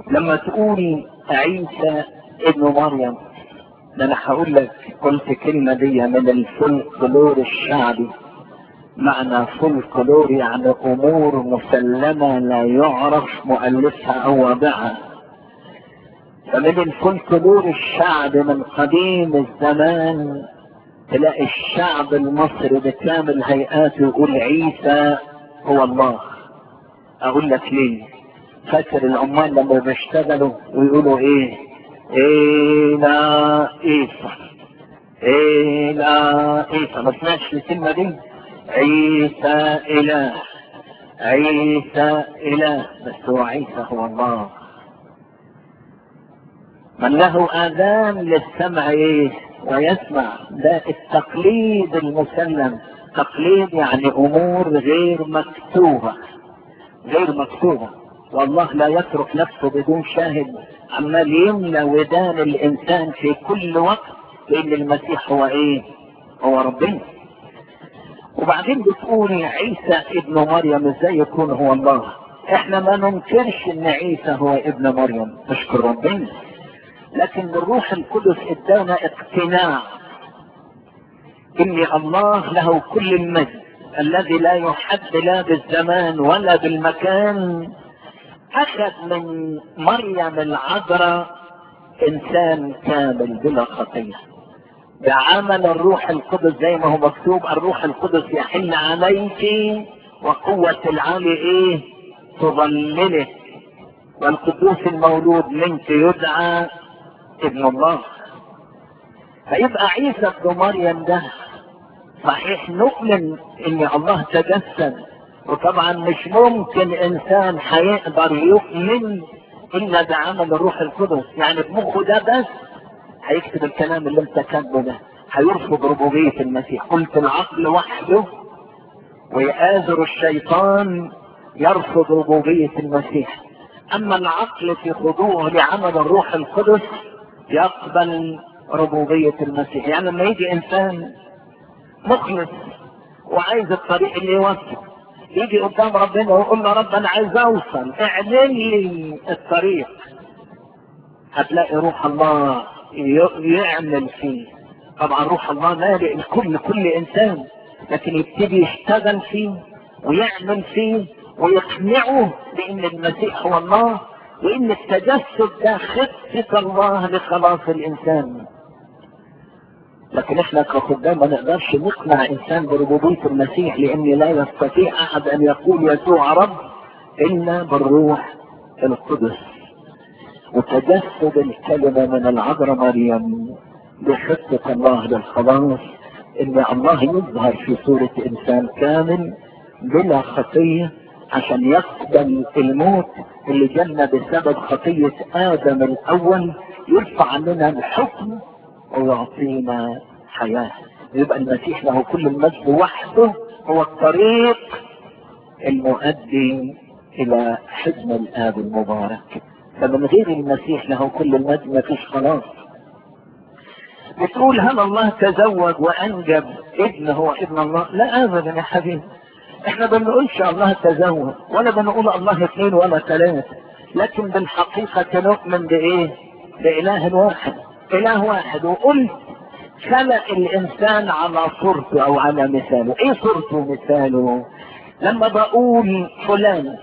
لما تقول عيسى ابن مريم ده انا هقول لك قلت كلمة دي من الفولكلور الشعبي معنى فولكلور يعني امور مسلمة لا يعرف مؤلفها او وضعها فمن الفولكلور الشعبي من قديم الزمان تلاقي الشعب المصري بكامل هيئاته يقول عيسى هو الله اقول لك ليه فاكر العمال لما بيشتغلوا ويقولوا ايه ايه لا عيسى ايه لا عيسى ما سمعتش الكلمه دي عيسى اله عيسى اله بس هو عيسى هو الله من له اذان للسمع ايه ويسمع ده التقليد المسلم تقليد يعني امور غير مكتوبه غير مكتوبه والله لا يترك نفسه بدون شاهد عمال يملى ودان الانسان في كل وقت لان المسيح هو ايه هو ربنا وبعدين بتقولي عيسى ابن مريم ازاي يكون هو الله احنا ما ننكرش ان عيسى هو ابن مريم نشكر ربنا لكن الروح القدس ادانا اقتناع ان الله له كل المجد الذي لا يحد لا بالزمان ولا بالمكان اخذ من مريم العذراء انسان كامل بلا خطيه بعمل الروح القدس زي ما هو مكتوب الروح القدس يحل عليك وقوة العالي ايه تظللك والقدوس المولود منك يدعى ابن الله فيبقى عيسى ابن مريم ده صحيح نؤمن ان الله تجسد وطبعا مش ممكن انسان هيقدر يؤمن الا بعمل الروح القدس يعني بمخه ده بس هيكتب الكلام اللي انت كاتبه ده هيرفض ربوبية المسيح قلت العقل وحده ويآزر الشيطان يرفض ربوبية المسيح اما العقل في خضوعه لعمل الروح القدس يقبل ربوبية المسيح يعني لما يجي انسان مخلص وعايز الطريق اللي يوصل يجي قدام ربنا ويقول له رب انا عايز اوصل اعلن لي الطريق هتلاقي روح الله يعمل فيه طبعا روح الله مالئ الكل كل انسان لكن يبتدي يشتغل فيه ويعمل فيه ويقنعه بان المسيح هو الله وان التجسد ده خطة الله لخلاص الانسان لكن احنا كخدام ما نقدرش نقنع انسان بربوبية المسيح لان لا يستطيع احد ان يقول يسوع رب الا بالروح القدس وتجسد الكلمة من العذراء مريم بخطة الله للخلاص ان الله يظهر في صورة انسان كامل بلا خطية عشان يقبل الموت اللي جالنا بسبب خطية ادم الاول يرفع عننا الحكم ويعطينا حياة يبقى المسيح له كل المجد وحده هو الطريق المؤدي الى حزن الاب المبارك فمن غير المسيح له كل المجد ما فيش خلاص بتقول هل الله تزوج وانجب ابن هو ابن الله لا ابدا يا حبيبي احنا بنقولش الله تزوج ولا بنقول الله اثنين ولا ثلاثة لكن بالحقيقة نؤمن بايه باله واحد اله واحد وقلت خلق الانسان على صورته او على مثاله ايه صورته ومثاله لما بقول فلان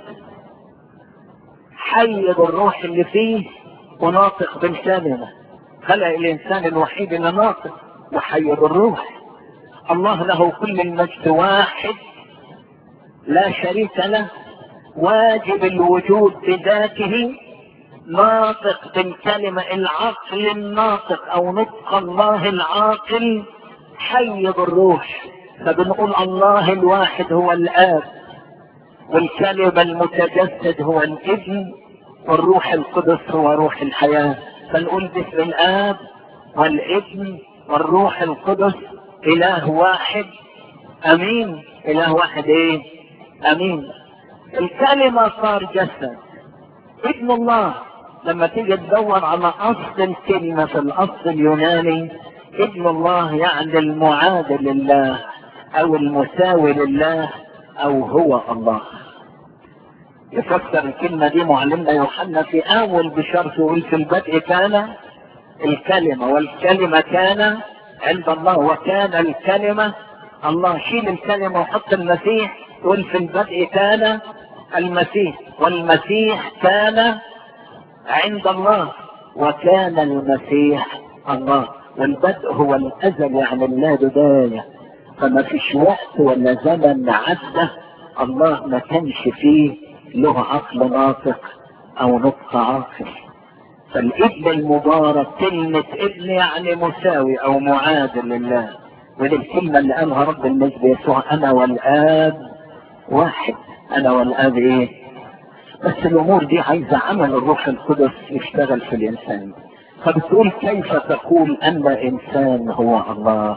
حي بالروح اللي فيه وناطق بالكلمة خلق الانسان الوحيد اللي ناطق وحي بالروح الله له كل المجد واحد لا شريك له واجب الوجود بذاته ناطق بالكلمة العقل الناطق او نطق الله العاقل حي بالروح فبنقول الله الواحد هو الاب والكلمة المتجسد هو الابن والروح القدس هو روح الحياة فنقول باسم الاب والابن والروح القدس اله واحد امين اله واحد ايه امين الكلمة صار جسد ابن الله لما تيجي تدور على اصل الكلمة في الاصل اليوناني ابن الله يعني المعادل لله او المساوي لله او هو الله يفسر الكلمة دي معلمنا يوحنا في أول بشرط يقول في البدء كان الكلمة والكلمة كان عند الله وكان الكلمة الله شيل الكلمة وحط المسيح يقول في البدء كان المسيح والمسيح كان عند الله وكان المسيح الله والبدء هو الأزل يعني اللا بداية فما فيش وقت ولا زمن عدى الله ما كانش فيه له عقل ناطق او نطق عاقل فالابن المبارك كلمة ابن يعني مساوي او معادل لله ودي الكلمة اللي قالها رب النسبة يسوع انا والاب واحد انا والاب ايه بس الامور دي عايزة عمل الروح القدس يشتغل في الانسان فبتقول كيف تقول ان انسان هو الله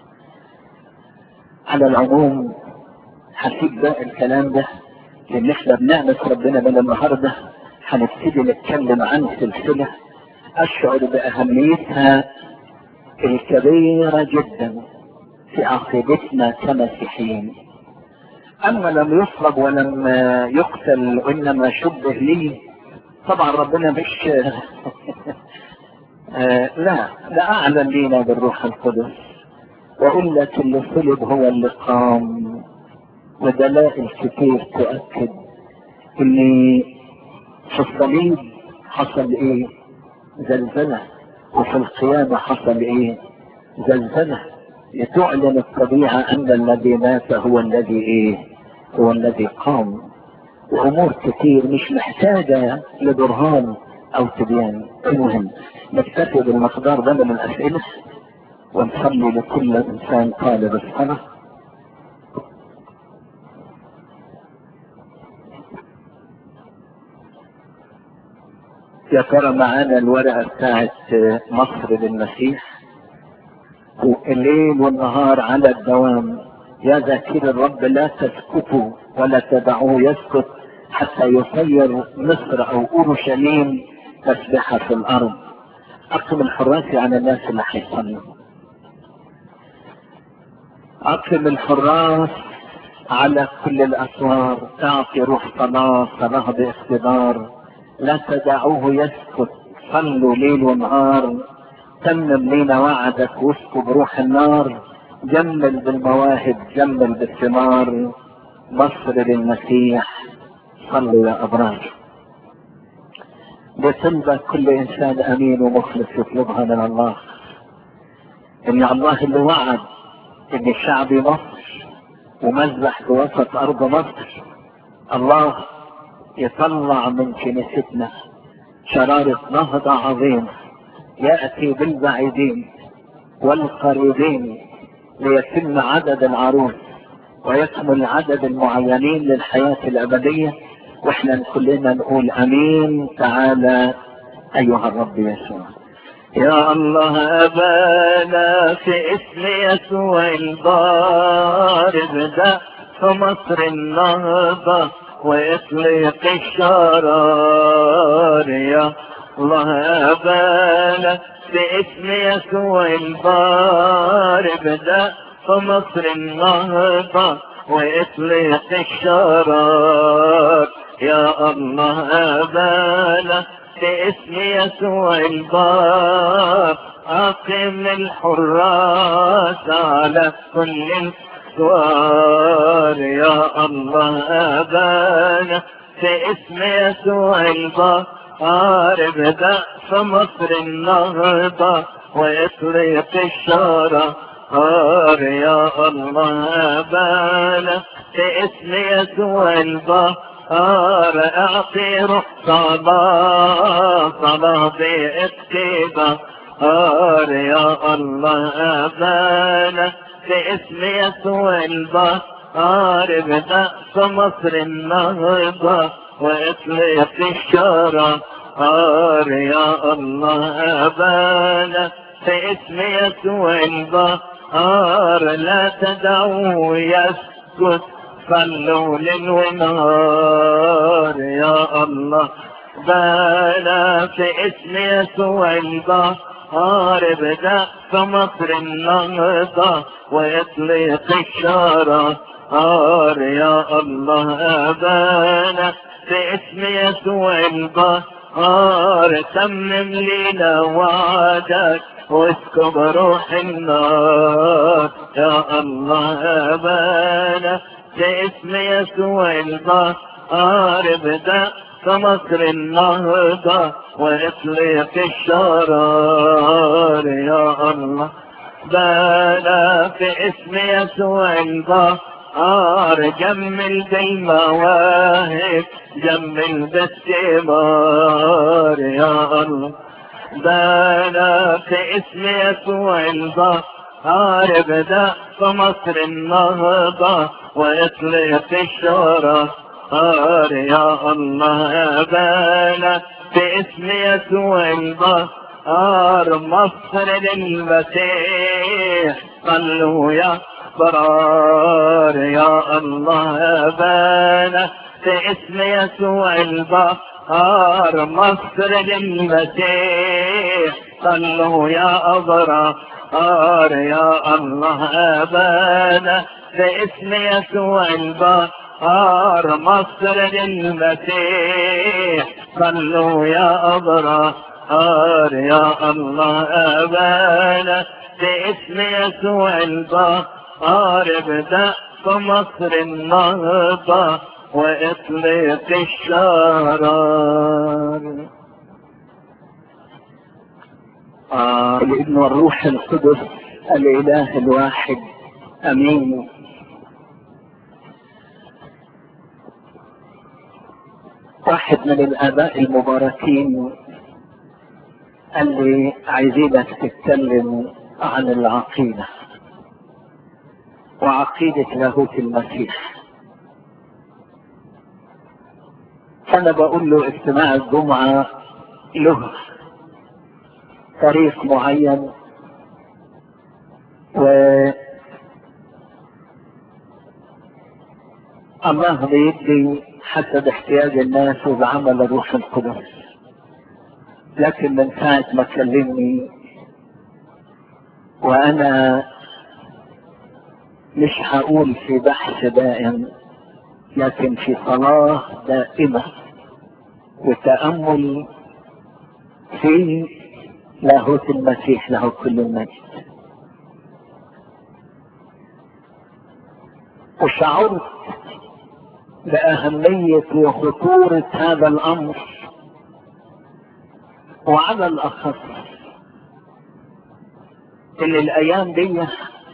على العموم هسيب بقى الكلام ده لان احنا بنعمة ربنا من النهارده هنبتدي نتكلم عن سلسلة اشعر باهميتها الكبيرة جدا في عقيدتنا كمسيحيين اما لم يصلب ولم يقتل وانما شبه لي طبعا ربنا مش لا لا اعلن لينا بالروح القدس واقول لك اللي صلب هو اللي قام ودلائل كتير تؤكد ان في الصليب حصل ايه زلزلة وفي القيامة حصل ايه زلزلة لتعلن الطبيعة ان الذي مات هو الذي ايه هو الذي قام وامور كتير مش محتاجة لبرهان او تبيان المهم نكتفي بالمقدار ده من الاسئلة ونصلي لكل انسان طالب الصلاه يا ترى معانا الورقة بتاعت مصر للمسيح الليل والنهار على الدوام يا ذاكر الرب لا تسكتوا ولا تدعوه يسكت حتى يصير مصر او اورشليم تسبحة في الارض اقسم الحراس على الناس اللي هيصلوا اقسم الحراس على كل الاسوار اعطي روح صلاة صلاة باقتدار لا تدعوه يسكت صلوا ليل ونهار تمم لينا وعدك واسكب روح النار جمل بالمواهب جمل بالثمار مصر للمسيح صلوا يا ابرار بطلبة كل انسان امين ومخلص يطلبها من الله ان الله اللي وعد ان الشعب مصر ومذبح بوسط ارض مصر الله يطلع من كنيستنا شرارة نهضة عظيمة يأتي بالبعيدين والقريبين ليتم عدد العروس ويكمل عدد المعينين للحياة الأبدية واحنا كلنا نقول أمين تعالى أيها الرب يسوع يا الله أبانا في اسم يسوع الضارب ده في مصر النهضة وإطلق الشرار يا الله أبانا باسم يسوع الضارب ده في مصر النهضة وإطلق الشرار يا الله أبانا باسم يسوع البار أقم الحراس على كل الأسوار يا الله أبانا باسم يسوع البار ابدأ في مصر النهضة وإطلق الشارع يا الله أبانا باسم يسوع البار اعطي روح صلاة صلاة باقتدار يا الله أبانا باسم يسوع البار ابدأ في مصر النهضة واطلق الشارع يا الله أبانا باسم يسوع البار لا تدعوه يسكت صلوا ليل ونهار يا الله بالا في اسم يسوع البار ابدأ في مصر النهضة ويطلق الشارع يا الله أبانا في اسم يسوع البهار تمم لنا وعدك واسكب روح النار يا الله ابانا في اسم يسوع البهار ابدأ كمصر النهضة واطلق الشرار يا الله بانا في اسم يسوع البهار جمل زي مواهب جمل بالثمار يا الله بانا في اسم يسوع البهار ابدأ فمصر النهضة واطلق الشرار يا الله بانا في اسم يسوع البهار مصر للمسيح صلوا يا برار يا الله بانا في اسم يسوع البهار مصر للمسيح صلوا يا أبرار يا الله بانا في اسم يسوع البهار مصر للمسيح صلوا يا أبرار يا الله بانا في اسم يسوع البهار ابدأ فمصر النهضة واطلق الشرار آه الابن والروح القدس الاله الواحد امين واحد من الاباء المباركين قال لي عايزينك تتكلم عن العقيده وعقيده لاهوت المسيح انا بقول له اجتماع الجمعة له تاريخ معين و الله بيدي حسب احتياج الناس وبعمل الروح القدس لكن من ساعة ما كلمني وانا مش هقول في بحث دائم لكن في صلاة دائمة وتأمل في لاهوت المسيح له كل المجد وشعرت بأهمية وخطورة هذا الأمر وعلى الأخص إن الأيام دي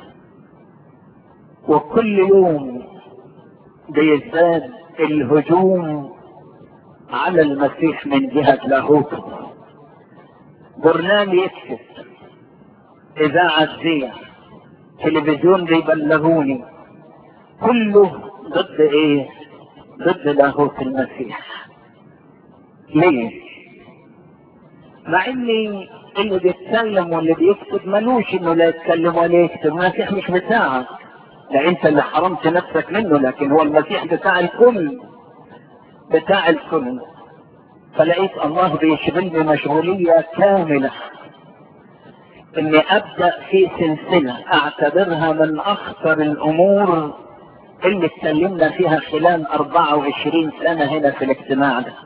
وكل يوم بيزداد الهجوم على المسيح من جهة لاهوته برنامج يكتب إذاعة زية تلفزيون بيبلغوني كله ضد ايه ضد لاهوت المسيح ليه مع اني اللي بيتكلم واللي بيكتب ملوش انه لا يتكلم ولا يكتب المسيح مش بتاعك لا انت اللي حرمت نفسك منه لكن هو المسيح بتاع الكل بتاع الكل فلقيت الله بيشغلني مشغولية كاملة اني ابدأ في سلسلة اعتبرها من اخطر الامور اللي اتكلمنا فيها خلال 24 سنة هنا في الاجتماع ده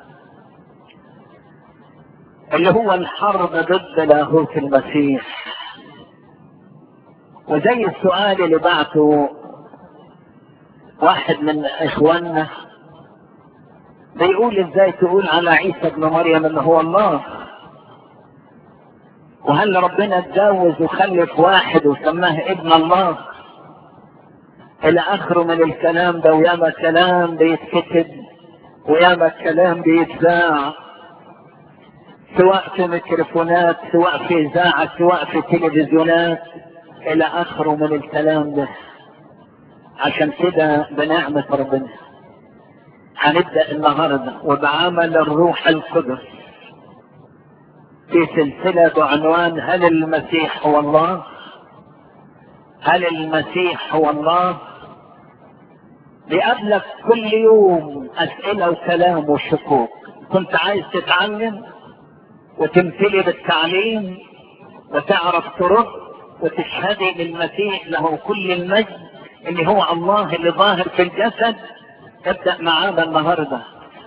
اللي هو الحرب ضد لاهوت المسيح وزي السؤال اللي بعته واحد من اخواننا بيقول ازاي تقول على عيسى ابن مريم ان هو الله وهل ربنا اتجوز وخلف واحد وسماه ابن الله الى اخره من الكلام ده وياما كلام بيتكتب وياما كلام بيتذاع سواء في ميكروفونات سواء في اذاعه سواء في تلفزيونات الى اخره من الكلام ده عشان كده بنعمة ربنا هنبدأ النهاردة وبعمل الروح القدس في سلسلة بعنوان هل المسيح هو الله هل المسيح هو الله بيقابلك كل يوم اسئلة وكلام وشكوك كنت عايز تتعلم وتمتلي بالتعليم وتعرف ترد وتشهدي للمسيح له كل المجد اللي هو الله اللي ظاهر في الجسد ابدأ معانا النهاردة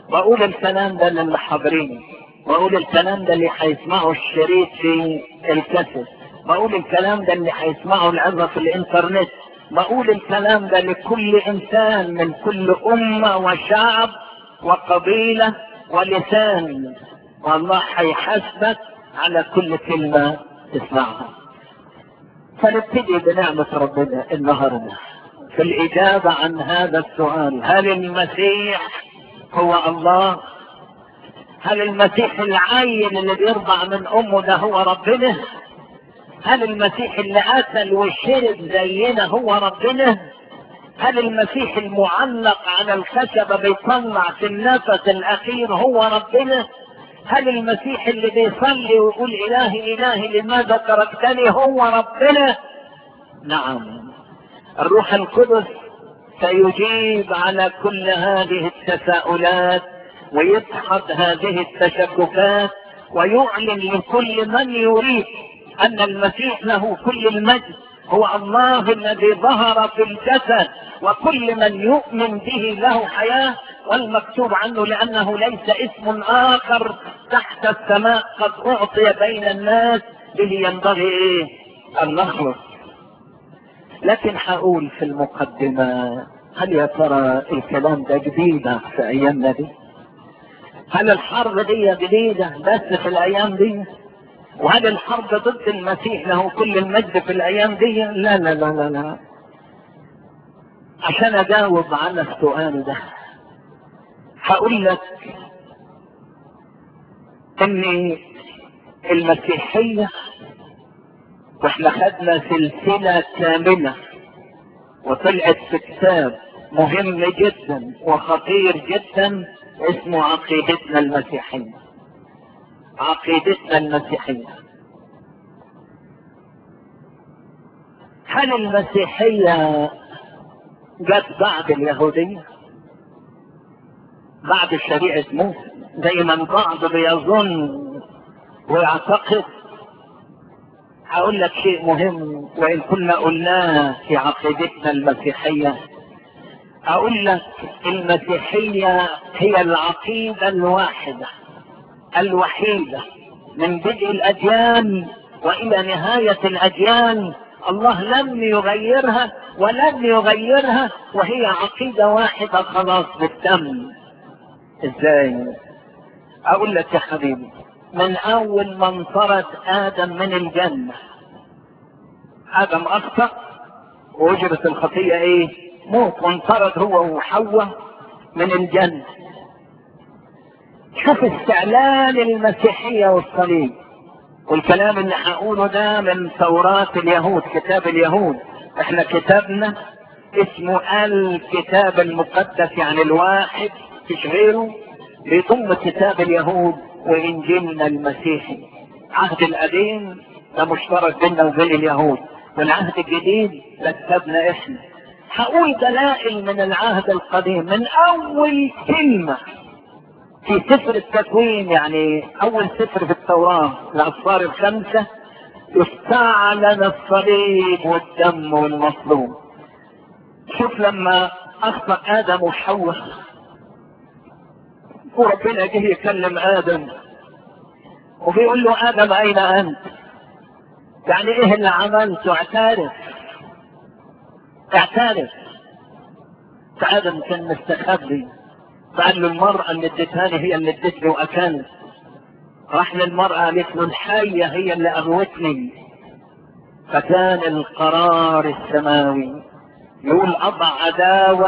بقول الكلام ده للي حاضرين بقول الكلام ده اللي هيسمعوا الشريط في الكاسيت بقول الكلام ده اللي هيسمعوا العظة في الانترنت بقول الكلام ده لكل انسان من كل امة وشعب وقبيلة ولسان والله هيحاسبك على كل كلمة تسمعها فنبتدي بنعمة ربنا النهاردة في الإجابة عن هذا السؤال هل المسيح هو الله هل المسيح العين اللي بيرضع من أمه ده هو ربنا هل المسيح اللي أكل وشرب زينا هو ربنا هل المسيح المعلق على الخشبة بيطلع في النفس الأخير هو ربنا هل المسيح اللي بيصلي ويقول إلهي إلهي لماذا تركتني هو ربنا نعم الروح القدس سيجيب على كل هذه التساؤلات ويدحض هذه التشككات ويعلن لكل من يريد أن المسيح له كل المجد هو الله الذي ظهر في الجسد وكل من يؤمن به له حياة والمكتوب عنه لأنه ليس اسم آخر تحت السماء قد أعطي بين الناس به ينبغي إيه أن نخلص لكن هقول في المقدمة هل يا ترى الكلام ده جديدة في أيامنا دي هل الحرب دي جديدة بس في الأيام دي وهل الحرب ضد المسيح له كل المجد في الأيام دي لا لا لا لا, لا. عشان أجاوب على السؤال ده هقول لك ان المسيحية واحنا خدنا سلسلة كاملة وطلعت في كتاب مهم جدا وخطير جدا اسمه عقيدتنا المسيحية عقيدتنا المسيحية هل المسيحية جت بعد اليهودية بعد شريعة موسى زي ما البعض بيظن ويعتقد هقول لك شيء مهم وإن كنا قلناه في عقيدتنا المسيحية أقول لك المسيحية هي العقيدة الواحدة الوحيدة من بدء الأديان وإلى نهاية الأديان الله لم يغيرها ولن يغيرها وهي عقيدة واحدة خلاص بالتم ازاي اقول لك يا حبيبي من اول ما انطرد ادم من الجنة ادم اخطأ واجرت الخطية ايه موت وانطرد هو وحواء من الجنة شوف استعلان المسيحية والصليب والكلام اللي هقوله ده من توراة اليهود كتاب اليهود احنا كتابنا اسمه الكتاب المقدس يعني الواحد مفيش غيره بيضم كتاب اليهود وانجيلنا المسيحي العهد القديم ده مشترك بيننا وبين اليهود والعهد الجديد ده كتابنا احنا هقول دلائل من العهد القديم من اول كلمة في سفر التكوين يعني اول سفر في التوراة الاسفار الخمسة يستعلن الصليب والدم والمصلوب شوف لما اخطأ ادم وحواء وربنا جه يكلم ادم وبيقول له ادم اين انت يعني ايه اللي عملته اعترف اعترف فادم كان مستخبي فقال له المرأة اللي اديتهاني هي اللي ادتني واكلت راح للمرأة قالت له الحية هي اللي اغوتني فكان القرار السماوي يقول اضع عداوة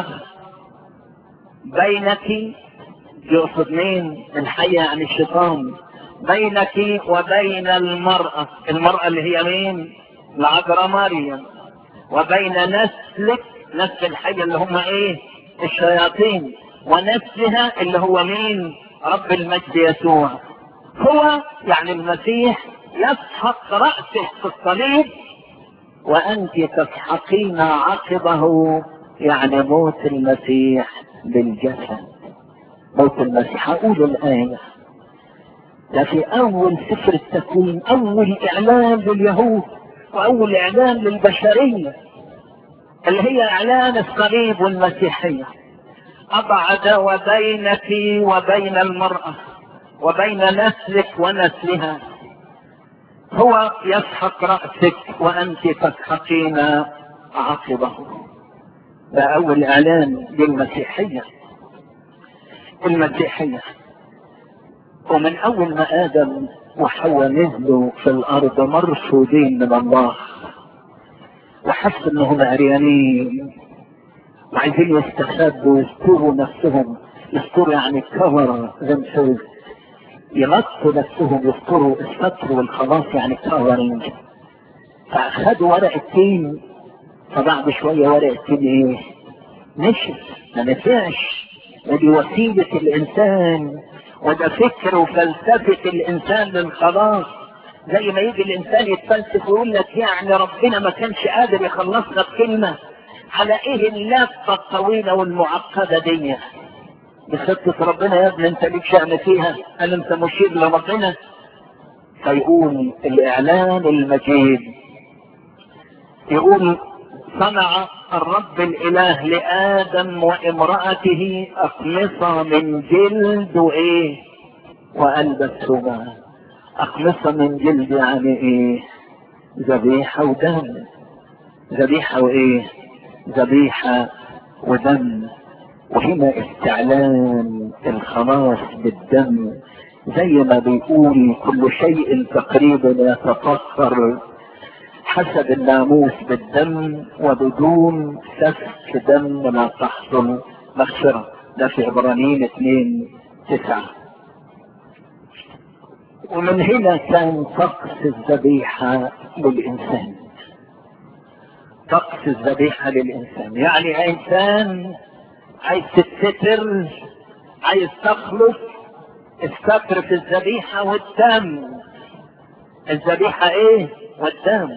بينك يقصد مين الحية يعني الشيطان بينك وبين المرأة المرأة اللي هي مين العذراء مريم وبين نسلك نسل الحية اللي هم ايه الشياطين ونسلها اللي هو مين رب المجد يسوع هو يعني المسيح يسحق رأسه في الصليب وأنت تسحقين عقبه يعني موت المسيح بالجسد موت المسيح هقول الآية ده في أول سفر التكوين أول إعلان لليهود وأول إعلان للبشرية اللي هي إعلان الصليب والمسيحية أضع دواء بينك وبين المرأة وبين نسلك ونسلها هو يسحق رأسك وأنت تسحقين عقبه ده أول إعلان للمسيحية المسيحية ومن أول ما آدم وحواء نزلوا في الأرض مرفوضين من الله وحس إنهم عريانين وعايزين يستخبوا يستروا نفسهم يستروا يعني كفر زي ما يغطوا نفسهم يستروا الستر والخلاص يعني كفرنج فأخدوا ورق التين فبعد شوية ورق التين ايه؟ نشف ما نفعش ودي وسيلة الإنسان وده فكر وفلسفة الإنسان للخلاص زي ما يجي الإنسان يتفلسف ويقول لك يعني ربنا ما كانش قادر يخلصنا بكلمة على إيه اللفة الطويلة والمعقدة دي بخطة ربنا يا ابني أنت ليك شأن فيها هل أنت مشير لربنا فيقول الإعلان المجيد يقول صنع الرب الاله لادم وامرأته اقمصة من جلد وايه والبسهما اقمصة من جلد يعني ايه ذبيحة ودم ذبيحة وايه ذبيحة ودم وهنا استعلان الخلاص بالدم زي ما بيقول كل شيء تقريبا يتطهر حسب الناموس بالدم وبدون سفك دم لا تحصل مغفرة ده في عبرانيين اثنين تسعة ومن هنا كان طقس الذبيحة للإنسان طقس الذبيحة للإنسان يعني إنسان عايز تتستر عايز تخلص الستر في الذبيحة والدم الذبيحة ايه والدم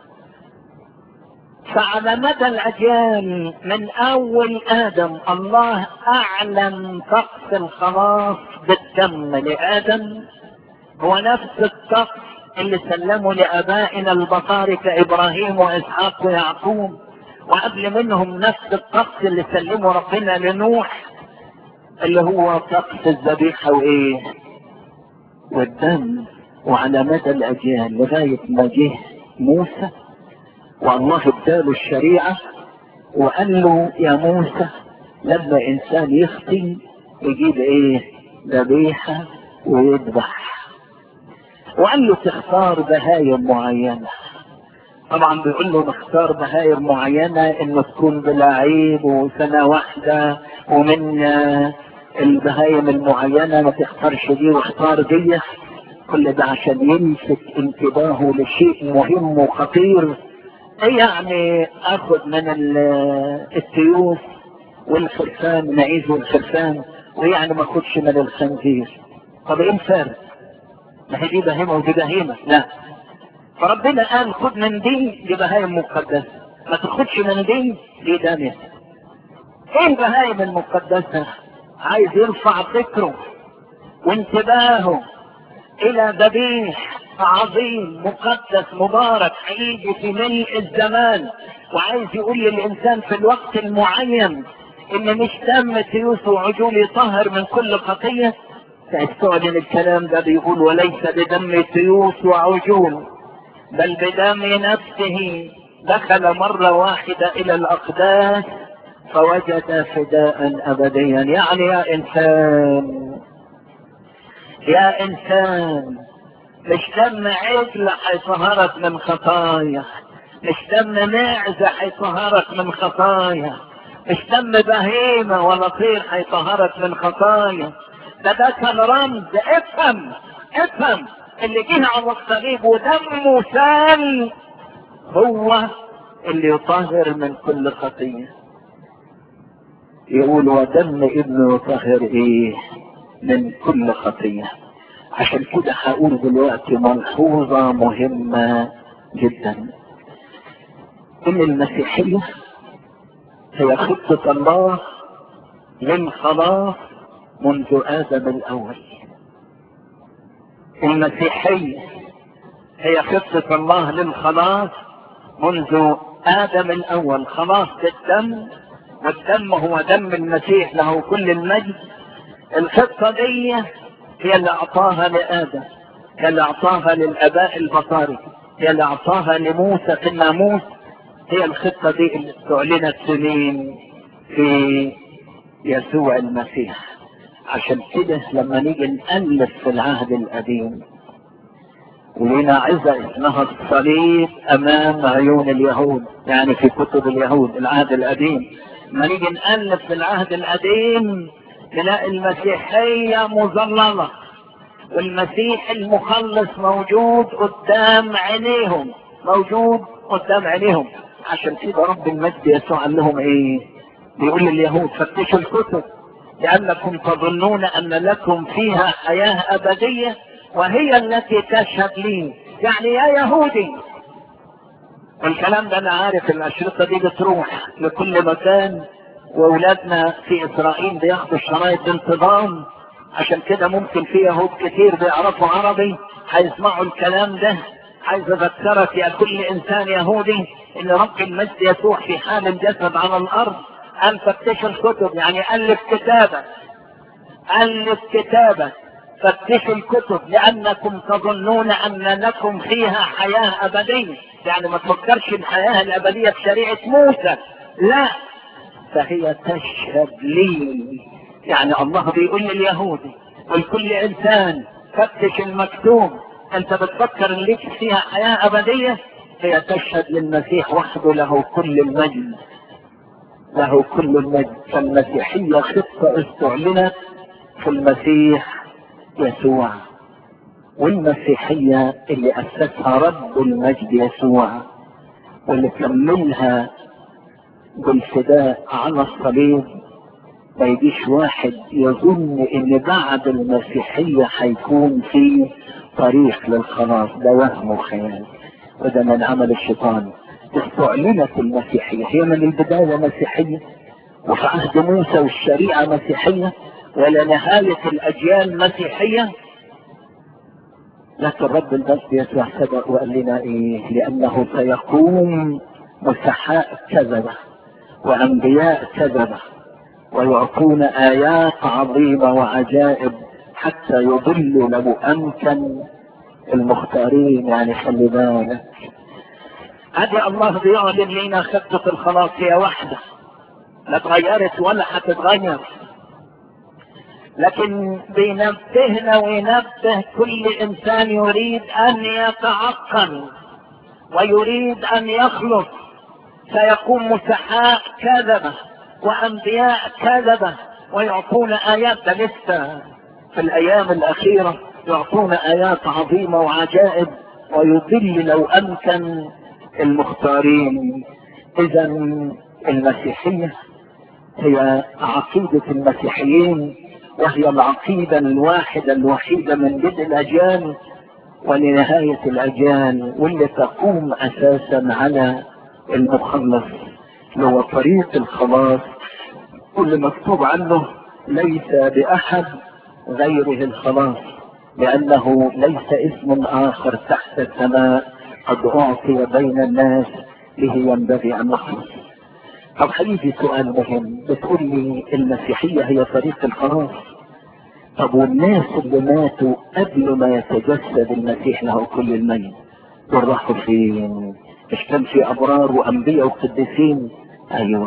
فعلى مدى الاجيال من اول ادم الله اعلن طقس الخلاص بالدم لادم هو نفس الطقس اللي سلمه لابائنا البطاركه ابراهيم واسحاق ويعقوب وقبل منهم نفس الطقس اللي سلمه ربنا لنوح اللي هو طقس الذبيحه وايه والدم وعلى مدى الاجيال لغايه ما جه موسى والله اداله الشريعه وقال له يا موسى لما انسان يخطي يجيب ايه ذبيحه ويذبح وقال له تختار بهايم معينه طبعا بيقول له نختار بهايم معينه انه تكون بلا عيب وسنه واحده ومن البهايم المعينه ما تختارش دي واختار دي كل ده عشان يلفت انتباهه لشيء مهم وخطير ايه يعني اخذ من التيوس والخرفان نعيز والخرفان ويعني ما اخدش من الخنزير طب ايه الفرق؟ ما هي دي بهيمه ودي بهيمه لا فربنا قال خد من دي دي بهايم مقدسه ما تاخدش من دي دي داميه ايه البهايم المقدسه؟ عايز يرفع فكره وانتباهه الى ذبيح عظيم مقدس مبارك هيجي في ملء الزمان وعايز يقول للانسان في الوقت المعين ان مش دم تيوس وعجول يطهر من كل خطيه فاستعلن الكلام ده بيقول وليس بدم تيوس وعجول بل بدم نفسه دخل مرة واحدة إلى الأقداس فوجد فداء أبديا يعني يا إنسان يا إنسان مش دم عجل هيطهرك من خطايا مش دم معزة هيطهرك من خطايا مش دم بهيمة ولا طير هيطهرك من خطايا ده ده كان رمز افهم افهم اللي جه على الصليب ودمه سال هو اللي يطهر من كل خطية يقول ودم ابنه يطهر ايه من كل خطية عشان كده هقول دلوقتي ملحوظة مهمة جدا ان المسيحية هي خطة الله للخلاص منذ آدم الأول المسيحية هي خطة الله للخلاص منذ آدم الأول خلاص بالدم والدم هو دم المسيح له كل المجد الخطة دي هي اللي اعطاها لآدم هي اللي اعطاها للاباء البطاري هي اللي اعطاها لموسى في الناموس هي الخطة دي اللي استعلنت سنين في يسوع المسيح عشان كده لما نيجي نألف في العهد القديم ولنا عزة اسمها الصليب امام عيون اليهود يعني في كتب اليهود العهد القديم لما نيجي نألف في العهد القديم نلاقي المسيحية مظللة والمسيح المخلص موجود قدام عينيهم موجود قدام عينيهم عشان كده رب المجد يسوع قال لهم ايه بيقول لليهود فتشوا الكتب لانكم تظنون ان لكم فيها حياة ابدية وهي التي تشهد لي يعني يا يهودي والكلام ده انا عارف الاشرطة دي بتروح لكل مكان واولادنا في اسرائيل بياخدوا الشرايط بانتظام عشان كده ممكن في يهود كتير بيعرفوا عربي هيسمعوا الكلام ده عايز اذكرك يا كل انسان يهودي ان رب المجد يسوع في حال الجسد على الارض قال فتشوا الكتب يعني الف كتابه الف كتابه فتشوا الكتب لانكم تظنون ان لكم فيها حياه ابديه يعني ما تفكرش الحياه الابديه في شريعه موسى لا فهي تشهد لي يعني الله بيقول لليهودي ولكل انسان فتش المكتوب انت بتفكر ان ليك فيها حياة ابدية هي تشهد للمسيح وحده له كل المجد له كل المجد فالمسيحية خطة استعلنت في المسيح يسوع والمسيحية اللي اسسها رب المجد يسوع واللي كملها بالفداء على الصليب ما يجيش واحد يظن ان بعد المسيحية هيكون في طريق للخلاص ده وهم وخيال وده من عمل الشيطان استعلنت المسيحية هي من البداية مسيحية وفي عهد موسى والشريعة مسيحية ولا نهاية الأجيال مسيحية لكن رب المجد يسوع سبق وقال لنا ايه لأنه سيقوم مسحاء كذبة وأنبياء كذبة ويعطون آيات عظيمة وعجائب حتى يضلوا لو أمكن المختارين يعني خلي بالك هذه الله بيعلن لنا خطة الخلاص هي واحدة لا اتغيرت ولا هتتغير لكن بينبهنا وينبه كل انسان يريد ان يتعقل ويريد ان يخلص سيكون مسحاء كذبه وانبياء كذبه ويعطون ايات ده لسه في الايام الاخيره يعطون ايات عظيمه وعجائب ويضل لو امكن المختارين اذا المسيحيه هي عقيده المسيحيين وهي العقيده الواحده الوحيده من بدء الاجيال ولنهايه الاجيال واللي تقوم اساسا على المخلص اللي هو طريق الخلاص واللي مكتوب عنه ليس باحد غيره الخلاص لانه ليس اسم اخر تحت السماء قد اعطي بين الناس به ينبغي ان نخلص طب هيجي سؤال مهم بتقول لي المسيحية هي طريق الخلاص طب والناس اللي ماتوا قبل ما يتجسد المسيح له كل المجد دول راحوا فين؟ مش كان في ابرار وانبياء وقديسين؟ ايوه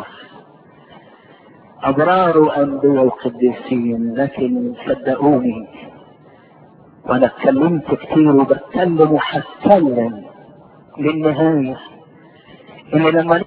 ابرار وانبياء وقديسين لكن صدقوني وانا اتكلمت كتير وبتكلم وهتكلم للنهايه ان لما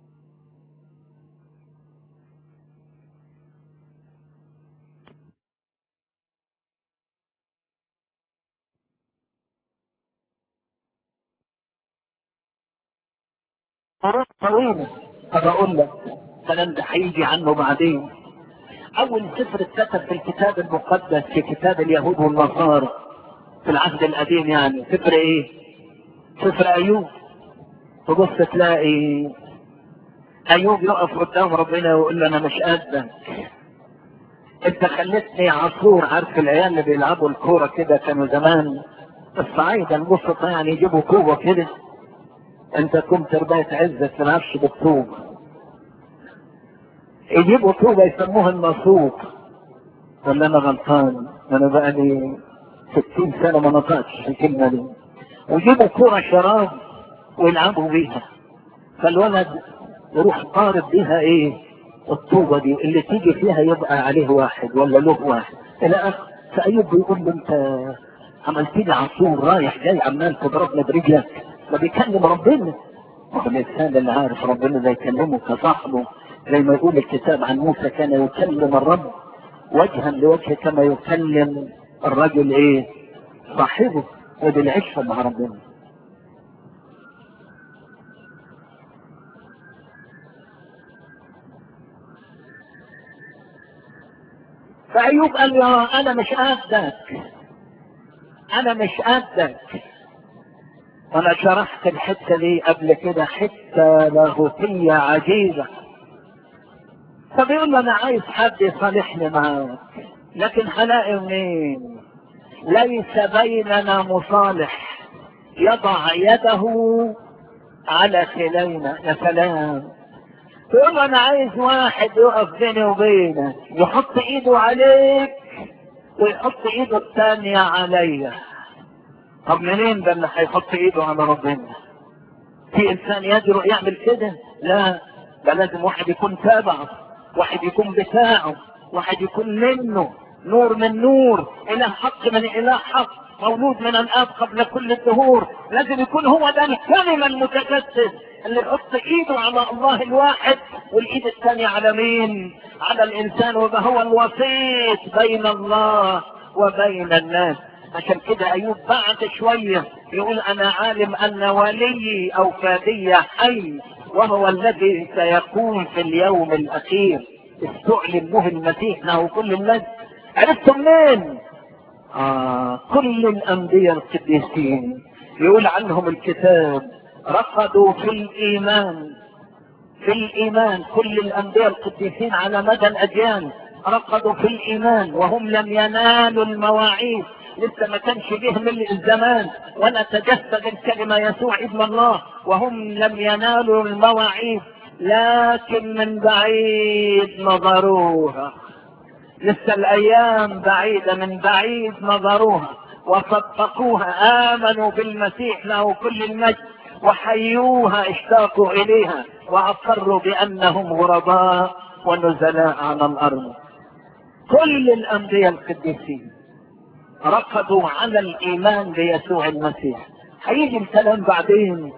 مرات طويلة طب اقول لك الكلام ده هيجي عنه بعدين اول سفر اتكتب في الكتاب المقدس في كتاب اليهود والنصارى في العهد القديم يعني سفر ايه سفر ايوب تبص تلاقي ايوب يقف قدام ربنا ويقول له انا مش قدك انت خليتني عصفور عارف العيال اللي بيلعبوا الكوره كده كانوا زمان الصعايده البسطة يعني يجيبوا كوبه كده انت كنت تربية عزة تلعبش بالطوب يجيبوا طوبة يسموها الناسوق ولا انا غلطان انا بقى لي 60 سنة ما نطقتش الكلمة دي ويجيبوا كرة شراب ويلعبوا بيها فالولد يروح قارب بيها ايه الطوبة دي اللي تيجي فيها يبقى عليه واحد ولا له واحد الى اخر فايوب بيقول له انت عملت لي عصور رايح جاي عمال تضربنا برجلك ما بيكلم ربنا هو الانسان اللي عارف ربنا ده يكلمه كصاحبه زي ما يقول الكتاب عن موسى كان يكلم الرب وجها لوجه كما يكلم الرجل ايه صاحبه وبالعشره مع ربنا فأيوب قال يا أنا مش قدك أنا مش قدك وأنا شرحت الحتة دي قبل كده حتة لاهوتية عجيبة فبيقول له أنا عايز حد يصالحني معاك لكن هلاقي منين؟ ليس بيننا مصالح يضع يده على خلينا يا سلام تقول انا عايز واحد يقف بيني وبينك يحط ايده عليك ويحط ايده الثانية عليا طب منين ده اللي هيحط ايده على ربنا في انسان يجرؤ يعمل كده لا ده لازم واحد يكون تابعه واحد يكون بتاعه واحد يكون منه نور من نور اله حق من اله حق مولود من الاب قبل كل الدهور لازم يكون هو ده الكلمة المتجسد اللي يحط ايده على الله الواحد والايد الثانية على مين على الانسان وده هو الوسيط بين الله وبين الناس عشان كده ايوب بعد شوية يقول انا عالم ان وليي او فادي حي وهو الذي سيكون في اليوم الاخير استعلن به المسيح له كل الناس عرفتوا منين آه كل الأنبياء القديسين يقول عنهم الكتاب رقدوا في الإيمان في الإيمان كل الأنبياء القديسين على مدى الأديان رقدوا في الإيمان وهم لم ينالوا المواعيد لسه ما كانش جه ملء الزمان ولا تجسد الكلمة يسوع ابن الله وهم لم ينالوا المواعيد لكن من بعيد نظروها لسه الايام بعيدة من بعيد نظروها وصدقوها امنوا بالمسيح له كل المجد وحيوها اشتاقوا اليها واقروا بانهم غرباء ونزلاء على الارض كل الانبياء القديسين ركضوا على الايمان بيسوع المسيح هيجي الكلام بعدين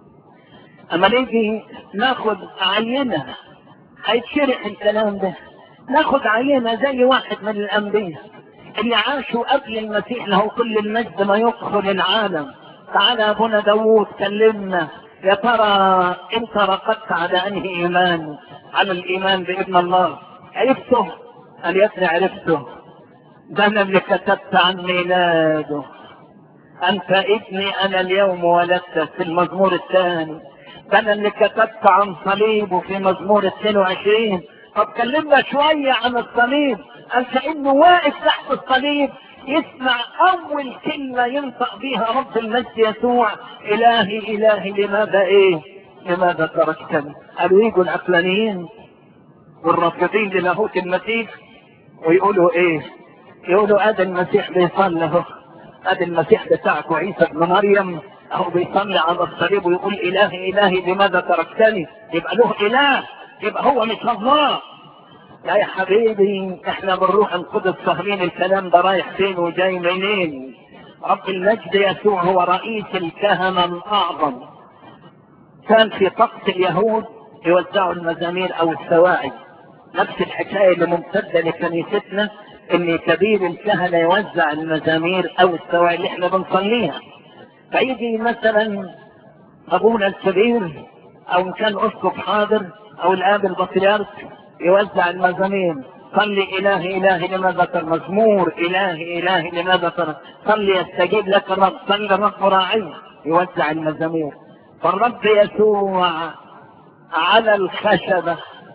اما نيجي ناخد عينه هيتشرح الكلام ده ناخد عينة زي واحد من الأنبياء اللي عاشوا قبل المسيح له كل المجد ما يدخل العالم تعالى يا ابونا داوود كلمنا يا ترى انت رقدت على انهي ايمان على الايمان بابن الله عرفته قال يا ابني عرفته ده انا اللي كتبت عن ميلاده انت ابني انا اليوم ولدتك في المزمور الثاني ده انا اللي كتبت عن صليبه في مزمور 22 طب كلمنا شوية عن الصليب قال كأنه واقف تحت الصليب يسمع أول كلمة ينطق بها رب المجد يسوع إلهي إلهي لماذا إيه؟ لماذا تركتني؟ قالوا يجوا العقلانيين والرافضين للاهوت المسيح ويقولوا إيه؟ يقولوا أدي المسيح بيصلي أهو أدي المسيح بتاعك وعيسى ابن مريم أهو بيصلي على الصليب ويقول إلهي إلهي لماذا تركتني؟ يبقى له إله يبقى هو مش الله لا يا حبيبي احنا بالروح القدس فاهمين الكلام ده رايح فين وجاي منين رب المجد يسوع هو رئيس الكهنة الأعظم كان في طقس اليهود يوزعوا المزامير أو السواعي نفس الحكاية اللي ممتدة لكنيستنا إن كبير الكهنة يوزع المزامير أو السواعي اللي احنا بنصليها فيجي مثلا أبونا الكبير أو إن كان أسقف حاضر او الاب البطريرك يوزع المزامير صلي الهي الهي لماذا تر مزمور الهي الهي لماذا تر صلي يستجيب لك الرب صلي الرب راعي يوزع المزامير فالرب يسوع على الخشبة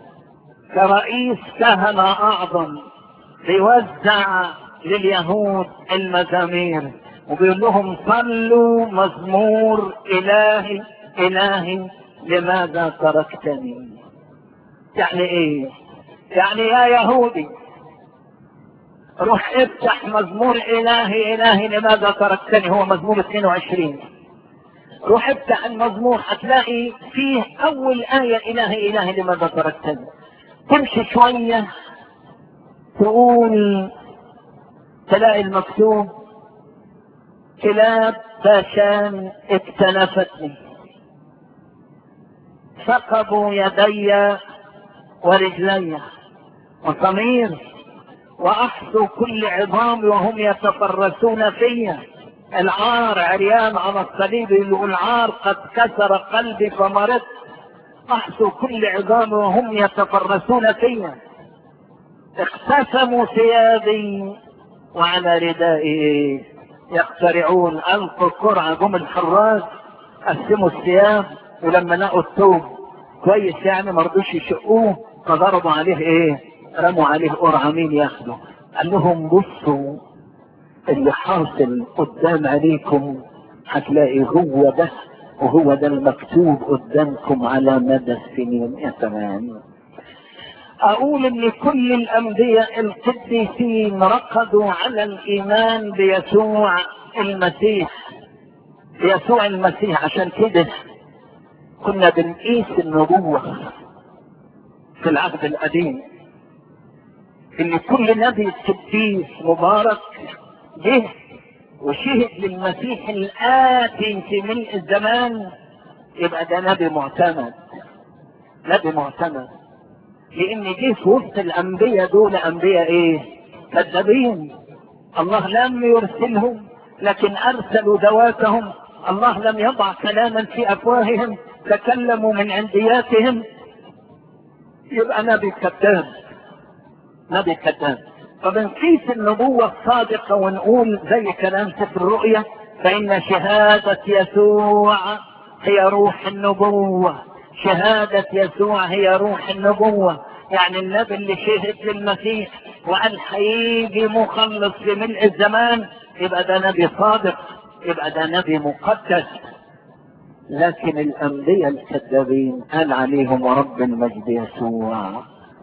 كرئيس كهنة أعظم بيوزع لليهود المزامير وبيقول لهم صلوا مزمور إلهي إلهي لماذا تركتني يعني ايه يعني يا يهودي روح افتح مزمور الهي الهي لماذا تركتني هو مزمور 22 روح افتح المزمور هتلاقي فيه اول آية الهي الهي لماذا تركتني تمشي شوية تقول تلاقي المكتوب كلاب باشان اكتنفتني ثقبوا يدي ورجلي وصمير واحصوا كل عظام وهم يتفرسون فيا العار عريان على الصليب يقول عار قد كسر قلبي فمرضت احصوا كل عظام وهم يتفرسون فيا اقتسموا ثيابي وعلى ردائي يقترعون القوا القرعه جم الحراس قسموا الثياب ولما لقوا الثوب كويس يعني ما رضوش يشقوه فضربوا عليه ايه؟ رموا عليه قرعه مين ياخده؟ قال لهم بصوا اللي حاصل قدام عليكم هتلاقي هو ده وهو ده المكتوب قدامكم على مدى السنين يا سلام اقول ان كل الانبياء القديسين ركضوا على الايمان بيسوع المسيح بيسوع المسيح عشان كده كنا بنقيس النبوة في العهد القديم ان كل نبي قديس مبارك جه وشهد للمسيح الآتي في ملء الزمان يبقى ده نبي معتمد نبي معتمد لان جه في وسط الانبياء دول انبياء ايه كذابين الله لم يرسلهم لكن ارسلوا ذواتهم الله لم يضع كلاما في افواههم تكلموا من عندياتهم يبقى نبي كذاب نبي كذاب فبنقيس النبوة الصادقة ونقول زي كلام سفر الرؤيا فإن شهادة يسوع هي روح النبوة شهادة يسوع هي روح النبوة يعني النبي اللي شهد للمسيح وقال هيجي مخلص في ملء الزمان يبقى ده نبي صادق يبقى ده نبي مقدس لكن الأنبياء الكذابين قال عليهم رب المجد يسوع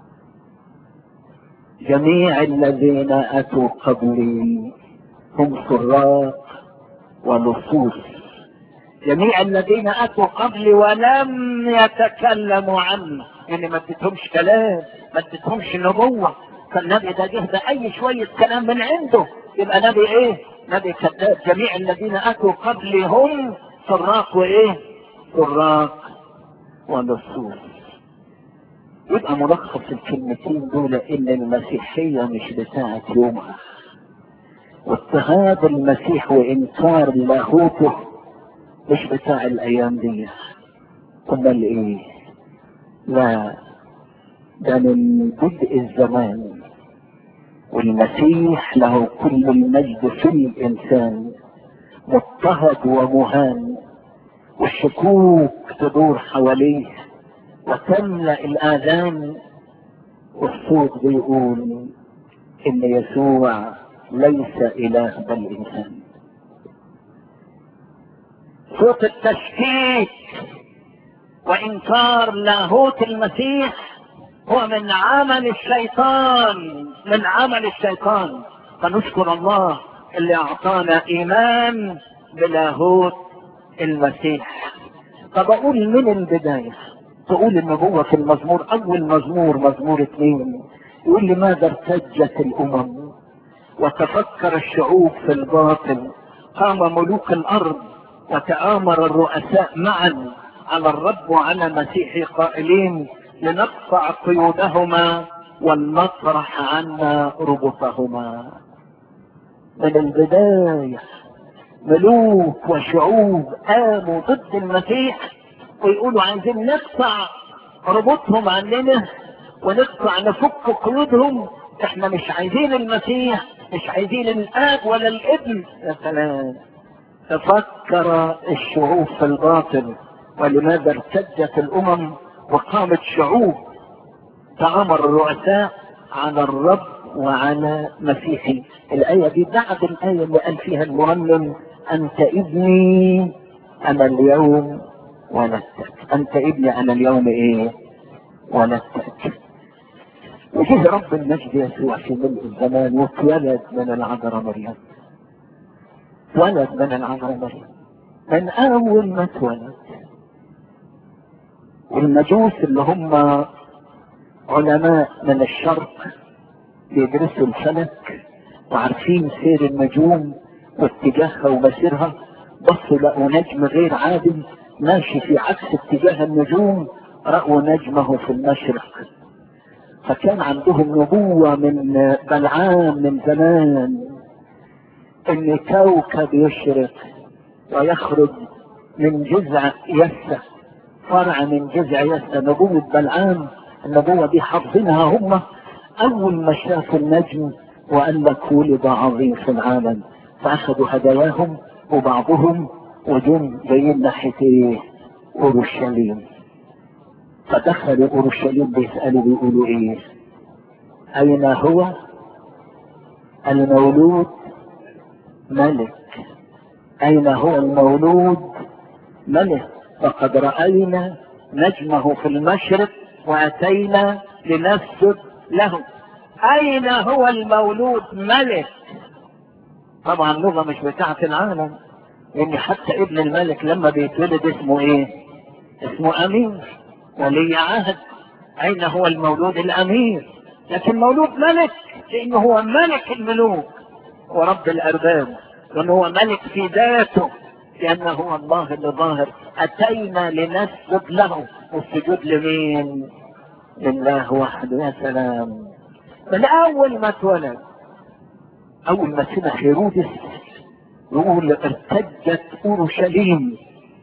جميع الذين أتوا قبلي هم سراق ولصوص جميع الذين أتوا قبلي ولم يتكلموا عني يعني ما اديتهمش كلام ما اديتهمش نبوة فالنبي ده جه بأي شوية كلام من عنده يبقى نبي ايه؟ نبي كذاب جميع الذين أتوا قبلي هم سراق وايه؟ سراق ولصوص يبقى ملخص الكلمتين دول ان المسيحية مش بتاعت يومها واضطهاد المسيح وانكار لاهوته مش بتاع الايام دي امال ايه لا ده من بدء الزمان والمسيح له كل المجد في الانسان مضطهد ومهان والشكوك تدور حواليه وتملأ الآذان والصوت بيقول إن يسوع ليس إله بل إنسان صوت التشكيك وإنكار لاهوت المسيح هو من عمل الشيطان من عمل الشيطان فنشكر الله اللي أعطانا إيمان بلاهوت المسيح فبقول من البداية تقول النبوة في المزمور أول مزمور مزمور اثنين يقول لماذا ارتجت الأمم وتفكر الشعوب في الباطل قام ملوك الأرض وتآمر الرؤساء معا على الرب وعلى مسيح قائلين لنقطع قيودهما ولنطرح عنا ربطهما من البداية ملوك وشعوب قاموا ضد المسيح ويقولوا عايزين نقطع ربطهم عننا ونقطع نفك قيودهم احنا مش عايزين المسيح مش عايزين الاب ولا الابن يا سلام تفكر الشعوب في الباطل ولماذا ارتجت الامم وقامت شعوب تامر الرؤساء على الرب وعلى مسيحي الآية دي بعد الآية اللي قال فيها المرنم أنت ابني أنا اليوم ولدتك أنت ابني أنا اليوم إيه ولدتك وجه رب المجد يسوع في ملء الزمان واتولد من العذراء مريم اتولد من العذراء مريم من اول ما اتولد المجوس اللي هم علماء من الشرق بيدرسوا الفلك وعارفين سير النجوم واتجاهها ومسيرها بصوا لقوا نجم غير عادي ماشي في عكس اتجاه النجوم رأوا نجمه في المشرق فكان عندهم نبوة من بلعام من زمان ان كوكب يشرق ويخرج من جذع يسة فرع من جذع يسة نبوة بلعام النبوة دي حافظينها هم اول ما شافوا النجم وقال لك ولد عظيم في العالم فاخذوا هداياهم وبعضهم وجم جايين ناحية ايه اورشليم فدخلوا اورشليم بيسألوا بيقولوا ايه اين هو المولود ملك اين هو المولود ملك فقد رأينا نجمه في المشرق واتينا لنسجد له اين هو المولود ملك طبعا اللغة مش بتاعة العالم لان حتى ابن الملك لما بيتولد اسمه ايه اسمه امير ولي عهد اين هو المولود الامير لكن مولود ملك لانه هو ملك الملوك ورب الارباب لانه هو ملك في ذاته لانه هو الله اللي ظاهر اتينا لنسجد له والسجود لمين لله وحده يا سلام من اول ما اتولد اول ما سمع هيرودس يقول ارتجت اورشليم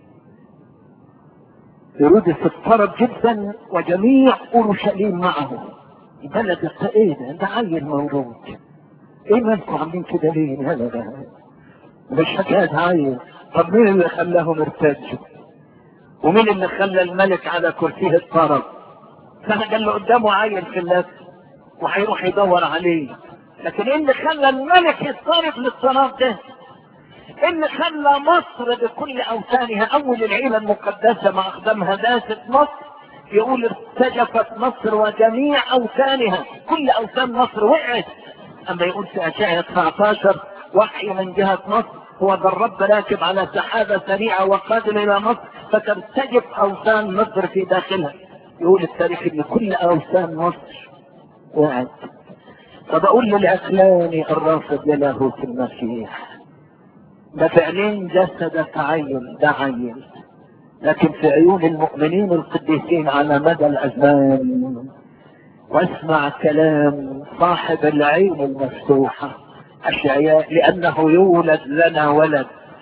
هيرودس اضطرب جدا وجميع اورشليم معه بلد ايه ده ده عيل مولود ايه ما انتوا عاملين كده ليه لا لا لا مش حكايه عيل طب مين اللي خلاهم ارتجوا ومين اللي خلى الملك على كرسيه اضطرب كان اللي قدامه عيل في اللف وهيروح يدور عليه لكن ايه اللي خلى الملك يضطرب للطراب ده ايه اللي خلى مصر بكل اوثانها اول العيلة المقدسة مع اقدامها داست مصر يقول ارتجفت مصر وجميع اوثانها كل اوثان مصر وقعت اما يقول في اشعة 19 وحي من جهة مصر هو ذا الرب راكب على سحابة سريعة وقادم الى مصر فترتجف اوثان مصر في داخلها يقول التاريخ ان كل اوثان مصر وقعت فبقول للعقلاني الرافض للاهوت المسيح ده في عينين جسدك عين ده عين لكن في عيون المؤمنين القديسين على مدى الازمان واسمع كلام صاحب العين المفتوحة اشعياء لانه يولد لنا ولد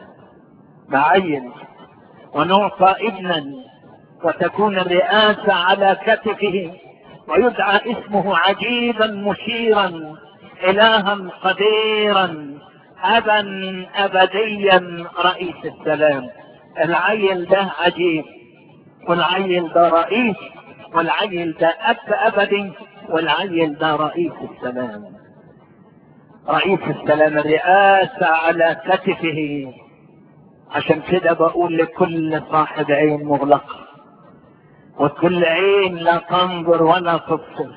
معين ونعطى ابنا وتكون الرئاسة على كتفه ويدعى اسمه عجيبا مشيرا الها قديرا ابا ابديا رئيس السلام العيل ده عجيب والعيل ده رئيس والعيل ده اب ابدي والعيل ده رئيس السلام رئيس السلام الرئاسة على كتفه عشان كده بقول لكل صاحب عين مغلقه وكل عين لا تنظر ولا تبصر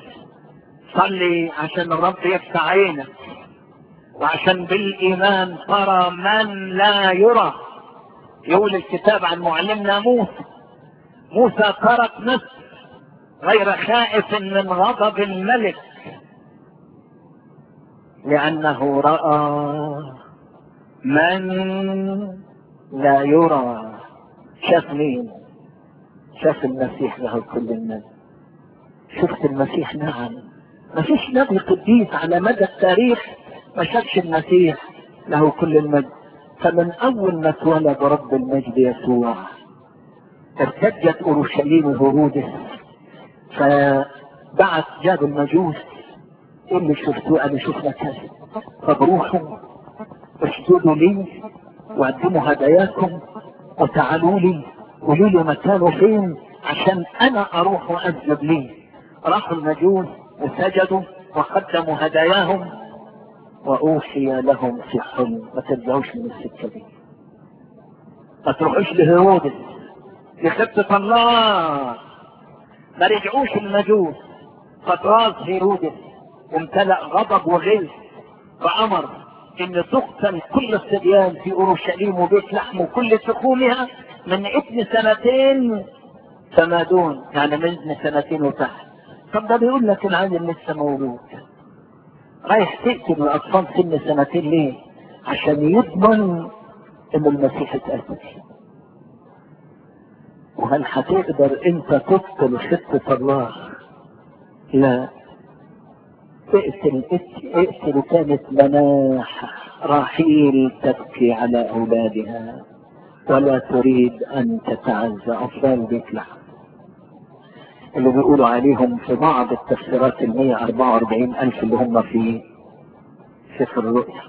صلي عشان الرب يفتح عينك وعشان بالايمان ترى من لا يرى يقول الكتاب عن معلمنا موسى موسى ترك مصر غير خائف من غضب الملك لانه راى من لا يرى شاف مين شاف المسيح له كل الناس شفت المسيح نعم ما فيش نبي قديس على مدى التاريخ ما شافش المسيح له كل المجد فمن اول ما اتولد رب المجد يسوع ارتجت اورشليم هرودس فبعت جاب المجوس ايه اللي شفتوه انا شفنا كذا طب روحوا اسجدوا لي وقدموا هداياكم وتعالوا لي قولوا لي مكانه فين عشان انا اروح واسجد ليه راحوا المجوس وسجدوا وقدموا هداياهم واوحي لهم في حلم ما ترجعوش من السكه دي ما تروحوش لهيرودس لخطة الله ما رجعوش المجوس فتراس هيرودس وامتلأ غضب وغيظ فأمر ان تقتل كل الصبيان في اورشليم وبيت لحم وكل تخومها من ابن سنتين فما دون يعني من ابن سنتين وتحت طب ده بيقول لك العالم لسه مولود رايح تقتل الاطفال سن سنتين ليه؟ عشان يضمن ان المسيح اتقتل وهل هتقدر انت تقتل خطة الله؟ لا اقتل اقتل كانت مناح راحيل تبكي على اولادها ولا تريد ان تتعزى اطفال بيت لحم اللي بيقولوا عليهم في بعض التفسيرات ال 144 ألف اللي هم في سفر الرؤيا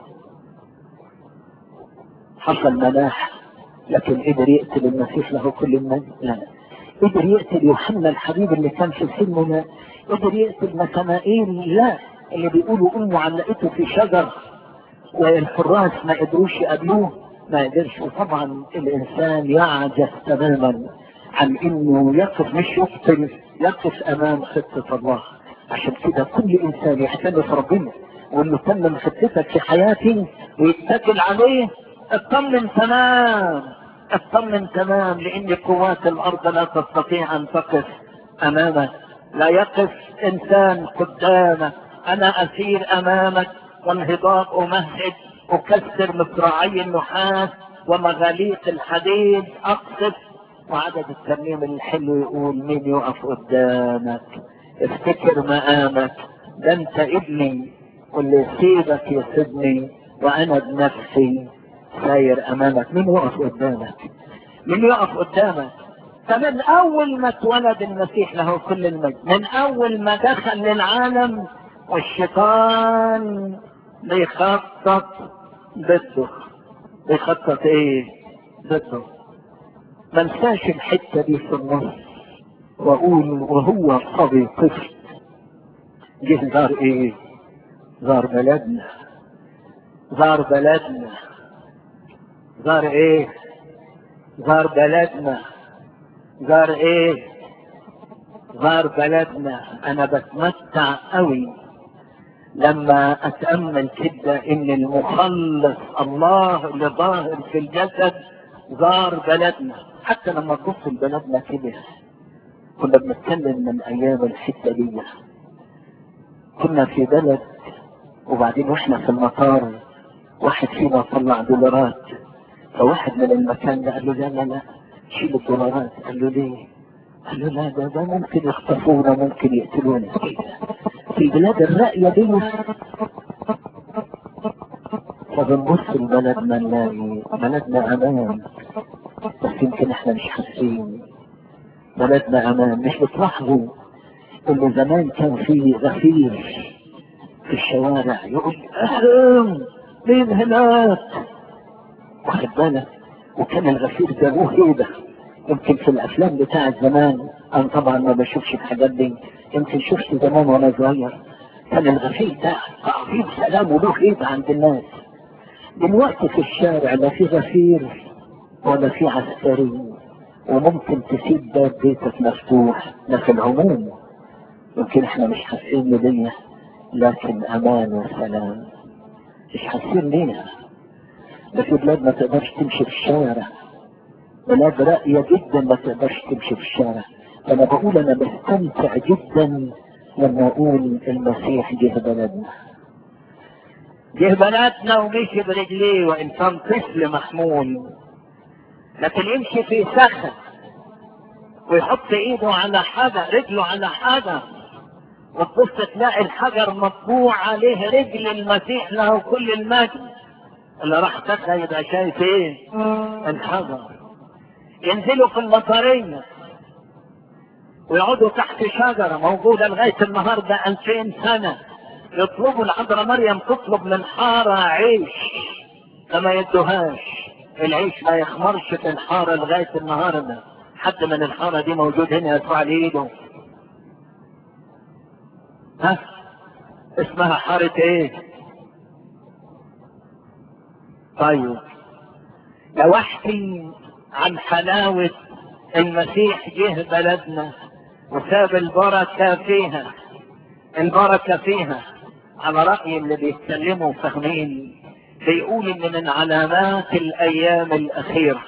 حصل مناح لكن قدر يقتل المسيح له كل المجد لا قدر يقتل يوحنا الحبيب اللي كان في سننا قدر يقتل نتنائيل لا اللي بيقولوا امه علقته في شجر والحراس ما قدروش يقابلوه ما قدرش وطبعا الانسان يعجز تماما عن انه يقف مش يقتل يقف امام خطة الله عشان كده كل انسان يحتمل ربنا وانه تمم خطتك في حياتي ويتكل عليه اطمن تمام اطمن تمام لان قوات الارض لا تستطيع ان تقف امامك لا يقف انسان قدامك انا اسير امامك وانهضاء امهد اكسر مصراعي النحاس ومغاليق الحديد اقصف وعدد الترنيم الحلو يقول مين يقف قدامك افتكر مقامك ده انت ابني واللي يسيبك يسيبني وانا بنفسي ساير امامك مين يقف قدامك مين يقف قدامك فمن اول ما اتولد المسيح له كل المجد من اول ما دخل للعالم والشيطان بيخطط ضده بيخطط ايه ضده ما انساش الحته دي في النص واقول وهو صبي طفل جه زار ايه زار بلدنا زار بلدنا زار ايه زار بلدنا زار ايه زار بلدنا انا بتمتع قوي لما اتامل كده ان المخلص الله اللي ظاهر في الجسد زار بلدنا حتى لما تبص لبلدنا كده كنا بنتكلم من ايام الحته دي كنا في بلد وبعدين واحنا في المطار واحد فينا طلع دولارات فواحد من المكان ده قال له لا لا لا شيل الدولارات قال له ليه؟ قال له لا ده ده ممكن يخطفونا ممكن يقتلونا كده في البلاد الراقية دي فبنبص لبلدنا نلاقي بلدنا امان بس يمكن احنا مش حاسين بلدنا امان مش بتلاحظوا ان زمان كان في غفير في الشوارع يقول اهلا مين هناك واخد بالك وكان الغفير جابوه هيبه يمكن في الافلام بتاع زمان انا طبعا ما بشوفش الحاجات دي يمكن شفت زمان وانا صغير كان الغفير ده تعظيم سلام وله هيبه عند الناس دلوقتي في الشارع لا في غفير ولا في عسكري وممكن تسيب باب بيتك مفتوح ده في العموم يمكن احنا مش حاسين بديه لكن امان وسلام مش حاسين ليها ده في بلاد ما تقدرش تمشي في الشارع بلاد راقية جدا ما تقدرش تمشي في الشارع فانا بقول انا بستمتع جدا لما اقول المسيح جه بلدنا جه بلدنا ومشي برجليه وان كان طفل محمول لكن يمشي في سخن ويحط ايده على حجر رجله على حجر وتبص تلاقي الحجر مطبوع عليه رجل المسيح له كل المجد اللي راح تسعى يبقى شايف ايه الحجر ينزلوا في المطرية ويقعدوا تحت شجرة موجودة لغاية النهاردة 2000 سنة يطلبوا العذراء مريم تطلب من حارة عيش فما يدوهاش العيش ما يخمرش في الحارة لغاية النهاردة حد من الحارة دي موجود هنا يرفع لي ايده ها اسمها حارة ايه طيب لو احكي عن حلاوة المسيح جه بلدنا وساب البركة فيها البركة فيها على رأي اللي بيتكلموا فاهمين بيقول ان من علامات الايام الاخيرة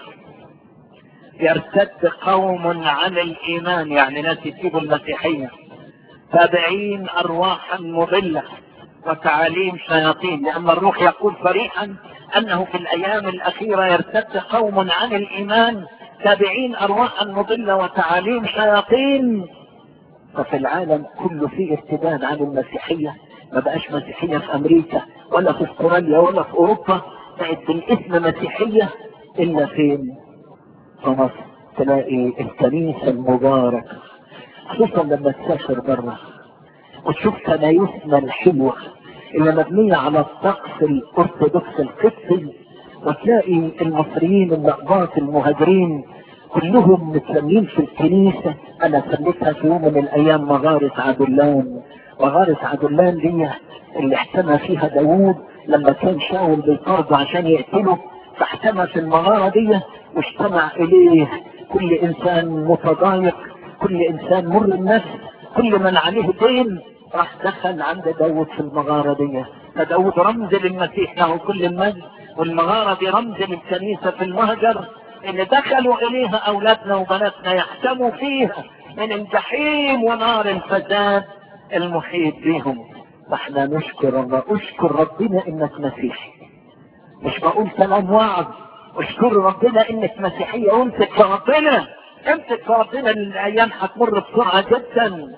يرتد قوم عن الايمان يعني ناس يسيبوا المسيحية تابعين ارواحا مضلة وتعاليم شياطين لان الروح يقول صريحا انه في الايام الاخيرة يرتد قوم عن الايمان تابعين ارواحا مضلة وتعاليم شياطين ففي العالم كله فيه ارتداد عن المسيحية ما بقاش مسيحية في امريكا ولا في استراليا ولا في اوروبا بقت بالاسم مسيحية الا فين في مصر تلاقي الكنيسة المباركة خصوصا لما تسافر بره وتشوف كنايسنا الحلوة اللي مبنية على الطقس الارثوذكس القبطي وتلاقي المصريين الأقباط المهاجرين كلهم متلمين في الكنيسة أنا سميتها في يوم من الأيام مغارة عدلان مغارة عدلان دي اللي احتمى فيها داوود لما كان شاول بيطارده عشان يقتله فاحتمى في المغارة دي واجتمع إليه كل إنسان متضايق كل إنسان مر النفس كل من عليه دين راح دخل عند داود في المغارة دي فداود رمز للمسيح له كل المجد والمغارة دي رمز للكنيسة في المهجر اللي دخلوا إليها أولادنا وبناتنا يحتموا فيها من الجحيم ونار الفساد المحيط بهم فاحنا نشكر الله اشكر ربنا انك مسيحي مش بقول كلام وعظ اشكر ربنا انك مسيحية وامسك في ربنا امسك في ربنا الايام هتمر بسرعة جدا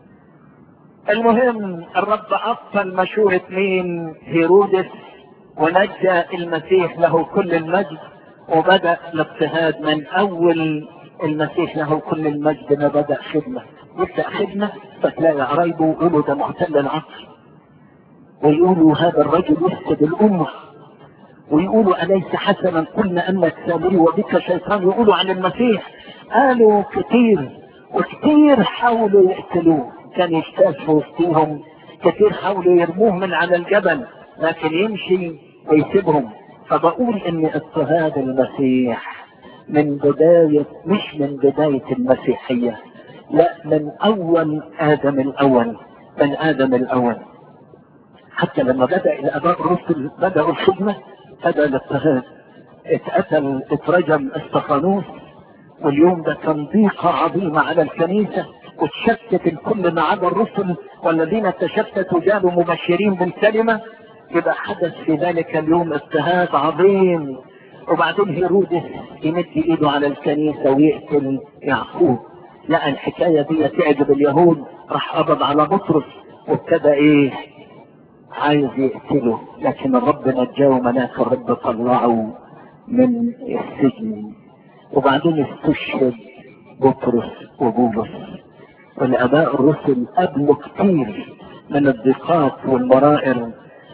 المهم الرب ابطل مشورة مين هيرودس ونجى المسيح له كل المجد وبدأ الاضطهاد من اول المسيح له كل المجد ما بدأ خدمة يبدأ خدمة فتلاقي قرايبه يقولوا ده محتل العقل ويقولوا هذا الرجل يفسد الأمة ويقولوا أليس حسنا قلنا أنك سامري وبك شيطان يقولوا عن المسيح قالوا كتير وكتير حاولوا يقتلوه كان يشتاف في وسطهم كتير حاولوا يرموه من على الجبل لكن يمشي ويسيبهم فبقول ان اضطهاد المسيح من بداية مش من بداية المسيحية لا من اول ادم الاول من ادم الاول حتى لما بدأ الاباء الرسل بدأوا الخدمة بدأ الاضطهاد اتقتل اترجم استفانوس واليوم ده كان ضيقة عظيمة على الكنيسة وتشتت الكل ما عدا الرسل والذين تشتتوا جابوا مبشرين بالكلمة يبقى حدث في ذلك اليوم اضطهاد عظيم وبعدين هيرودس يمد ايده على الكنيسة ويقتل يعقوب لقى الحكاية دي تعجب اليهود راح قبض على بطرس وابتدى ايه عايز يقتله لكن الرب نجاه ملاك الرب طلعه من السجن وبعدين استشهد بطرس وبولس والاباء الرسل قبلوا كتير من الضيقات والمرائر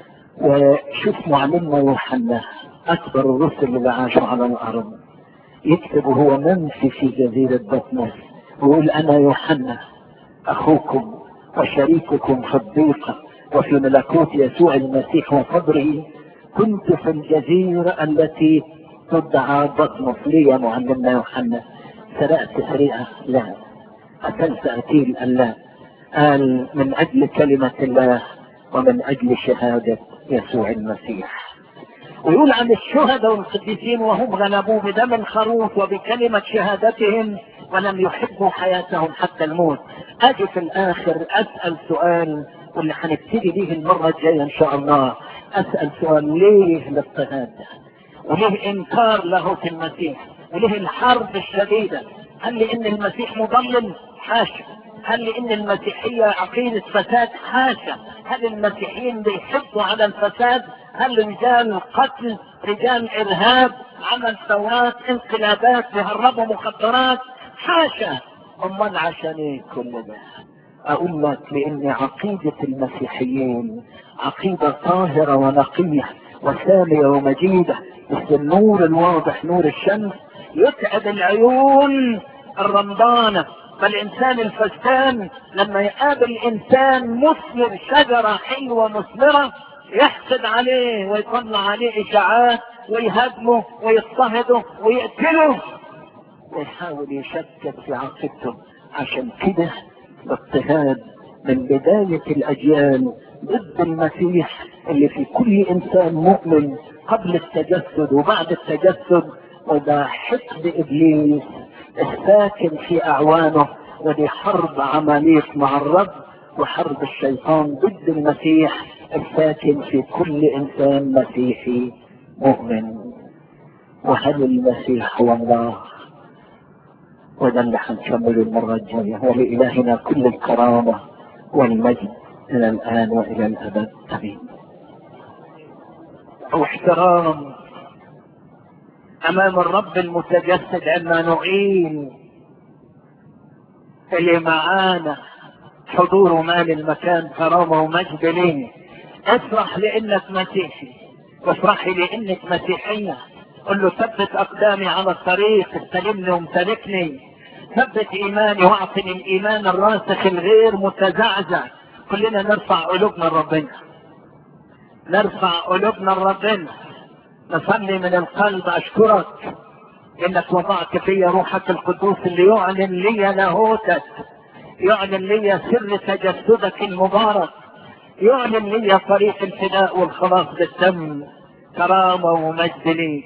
وشوف معلمنا يوحنا اكبر الرسل اللي عاشوا على الارض يكتب هو منفي في جزيرة بطمس ويقول انا يوحنا اخوكم وشريككم في الضيقة وفي ملكوت يسوع المسيح وصبره كنت في الجزيرة التي تدعى بطمس لي يا معلمنا يوحنا سرقت سرقة لا قتلت قتيل لا قال من اجل كلمة الله ومن اجل شهادة يسوع المسيح ويقول عن الشهداء والقديسين وهم غلبوا بدم الخروف وبكلمة شهادتهم ولم يحبوا حياتهم حتى الموت اجي في الاخر اسأل سؤال واللي هنبتدي به المرة الجاية ان شاء الله اسأل سؤال ليه الاضطهاد وليه انكار له في المسيح وليه الحرب الشديدة هل لان المسيح مضلل حاشا هل لان المسيحية عقيدة فساد حاشا هل المسيحيين بيحبوا على الفساد هل رجال قتل رجال ارهاب عمل ثورات انقلابات يهربوا مخدرات حاشا امال عشان ايه كل ده اقول لك لان عقيدة المسيحيين عقيدة طاهرة ونقية وسامية ومجيدة مثل النور الواضح نور الشمس يتعب العيون الرمضانة فالإنسان الفستان لما يقابل إنسان مثمر شجرة حلوة مثمرة يحسد عليه ويطلع عليه إشاعات ويهاجمه ويضطهده ويقتله ويحاول يشكك في عقيدته عشان كده الاضطهاد من بداية الأجيال ضد المسيح اللي في كل إنسان مؤمن قبل التجسد وبعد التجسد وده حقد إبليس الساكن في أعوانه ودي حرب عماليق مع الرب وحرب الشيطان ضد المسيح الساكن في كل إنسان مسيحي مؤمن وهل المسيح هو الله وده اللي هنكمله المرة الجاية ولإلهنا كل الكرامة والمجد إلى الآن وإلى الأبد آمين واحترام أمام الرب المتجسد عمانوئيل اللي معانا حضور مال المكان كرامة ومجد ليه افرح لانك مسيحي وافرحي لانك مسيحية قل له ثبت اقدامي على الطريق استلمني وامتلكني ثبت ايماني واعطني الايمان الراسخ الغير متزعزع كلنا نرفع قلوبنا لربنا نرفع قلوبنا لربنا نصلي من القلب اشكرك انك وضعت في روحك القدوس اللي يعلن لي لاهوتك يعلن لي سر تجسدك المبارك يعلن لي طريق الفداء والخلاص بالدم كرامة ومجد ليك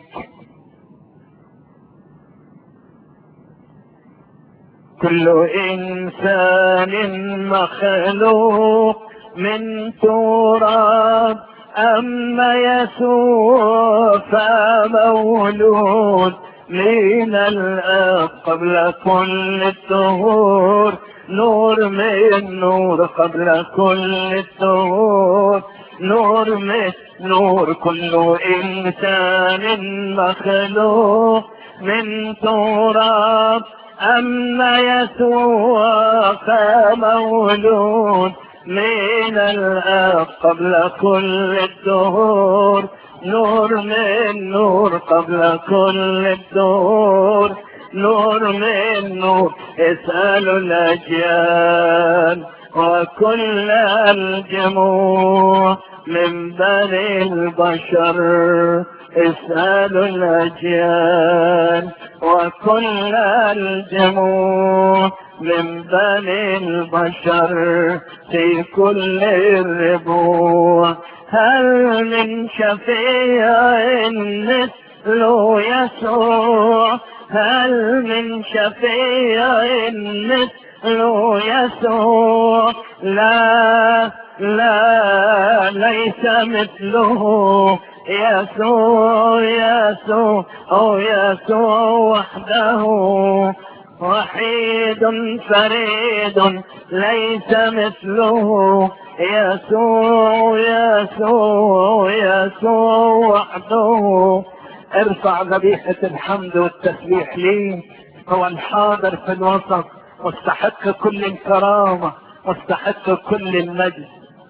كل إنسان مخلوق من تراب أما يسوع فمولود من الآب قبل كل الدهور نور من نور قبل كل الدهور نور من نور كل إنسان مخلوق من تراب أما يسوع فمولود من الآب قبل كل الدهور نور من نور قبل كل الدهور نور من نور اسألوا الأجيال وكل الجموع من بني البشر اسألوا الأجيال وكل الجموع من بني البشر في كل الربوع هل من شفيع مثل يسوع هل من شفيع مثل يسوع لا لا ليس مثله يسوع يسوع أو يسوع وحده وحيد فريد ليس مثله يسوع يسوع يسوع وحده ارفع ذبيحة الحمد والتسبيح ليه هو الحاضر في الوسط واستحق كل الكرامة واستحق كل المجد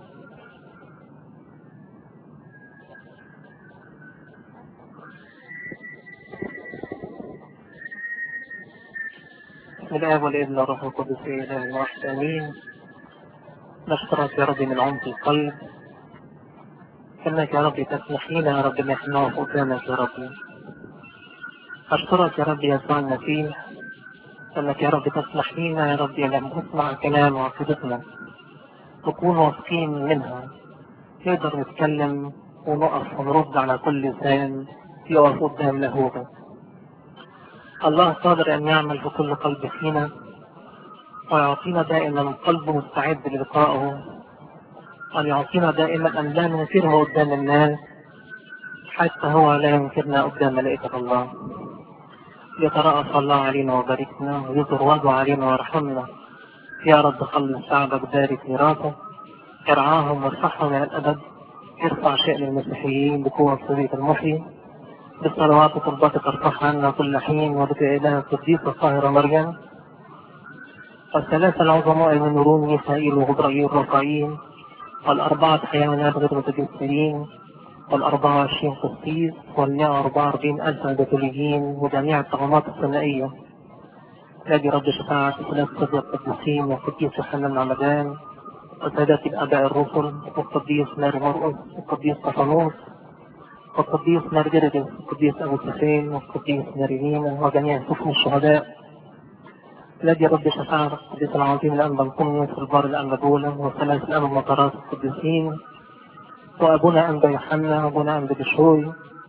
بسم الله والابن والروح القدس اله الواحد امين نشكرك يا رب من عمق القلب انك يا رب تسمح لنا يا رب ان احنا نقف قدامك يا رب اشكرك يا رب يسوع المسيح انك يا رب تسمح لنا يا رب ان نسمع كلام وعقيدتنا نكون واثقين منها نقدر نتكلم ونقف ونرد على كل لسان يقف قدام لاهوته الله قادر أن يعمل في كل قلب فينا ويعطينا دائما قلب مستعد للقائه أن يعطينا دائما أن لا ننكره قدام الناس حتى هو لا ينكرنا قدام ملائكة الله يترأف الله علينا وباركنا ويظهر وجهه علينا ويرحمنا يا رب خلص شعبك بارك ميراثه ارعاهم وارفعهم إلى الأبد ارفع شأن المسيحيين بقوة صديق المحيي بالصلوات وطلباتك ارفعها عنا كل حين وبك إله القديسة الطاهرة مريم والثلاثة العظماء من نورون ميخائيل وغبرائيل رفائيل والأربعة حيوانات غير متجسرين والأربعة وعشرين قسيس والمئة وأربعة وأربعين ألف بتوليين وجميع الطغمات الثنائية نادي رب شفاعة ثلاث صديق القديسين والقديس يوحنا العمدان وسادات الآباء الرسل والقديس ماري مرقس والقديس قفنوس والقديس مارجرجس والقديس أبو سفين والقديس مارينينا وجميع سفن الشهداء الذي رب شفاعة القديس العظيم الأنبا القمي في البار الأنبا بولا وثلاث الأنبا مطارات القديسين وأبونا أنبا يوحنا وأبونا أنبا بشوي